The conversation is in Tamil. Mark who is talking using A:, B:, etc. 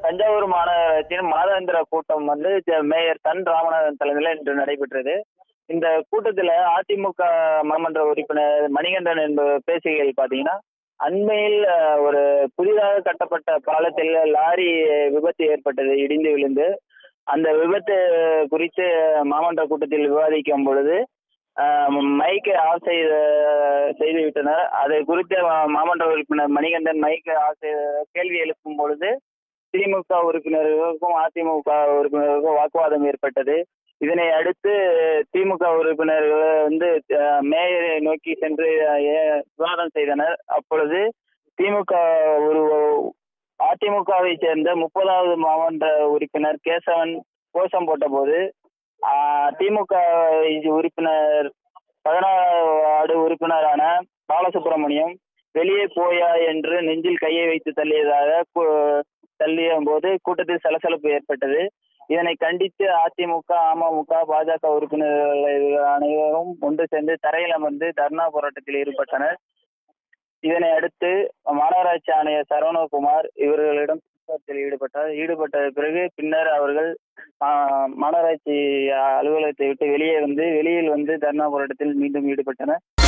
A: தஞ்சாவூர் மாநகராட்சியின் மாதாந்திர கூட்டம் வந்து ஜ- மேயர் தன் ராமநாதன் தலைமையில் இன்று நடைபெற்றது இந்த கூட்டத்தில் அதிமுக மாமன்ற உறுப்பினர் மணிகண்டன் என்பவர் பேசுகையில் பார்த்தீங்கன்னா அண்மையில் அஹ், ஒரு புதிதாக கட்டப்பட்ட பாலத்தில் லாரி விபத்து ஏற்பட்டது இடிந்து விழுந்து அந்த விபத்து குறித்து மாமன்ற கூட்டத்தில் விவாதிக்கும் பொழுது அஹ், மைக்கை ஆஃப் செய்த செய்து விட்டனர் அதை குறித்து மா- மாமன்ற உறுப்பினர் மணிகண்டன் மைக்கை ஆஃப் செய்த கேள்வி எழுப்பும் பொழுது திமுக உறுப்பினர்களுக்கும் அதிமுக உறுப்பினர்களுக்கும் வாக்குவாதம் ஏற்பட்டது இதனை அடுத்து திமுக உறுப்பினர்கள் வந்து அஹ், மேயரை நோக்கி சென்று அஹ், ஏ- விவாதம் செய்தனர் அப்பொழுது திமுக ஒரு அதிமுகவை சேர்ந்த முப்பதாவது மாவட்ட உறுப்பினர் கேசவன் கோஷம் போட்டபோது ஆஹ், திமுக உறுப்பினர் பதினாறு உறுப்பினரான பாலசுப்ரமணியம் வெளியே போயா என்று நெஞ்சில் கையை வைத்து தள்ளியதாக கு- தள்ளிய போது கூட்டத்தில் சலசலப்பு ஏற்பட்டது இதனை கண்டித்து அதிமுக அமமுக பாஜக உறுப்பினர்கள் அனைவரும் ஒன்று சேர்ந்து தரையில் அமர்ந்து தர்ணா போராட்டத்தில் ஈடுபட்டனர் இதனை அடுத்து மாநகராட்சி ஆணையர் சரவணகுமார் இவர்களிடம் பேச்சுவார்த்தையில் ஈடுபட்டார் ஈடுபட்ட பிறகு பின்னர் அவர்கள் ஆஹ், மாநகராட்சி அலுவலகத்தை விட்டு வெளியே வந்து வெளியில் வந்து தர்ணா போராட்டத்தில் மீண்டும் ஈடுபட்டனர்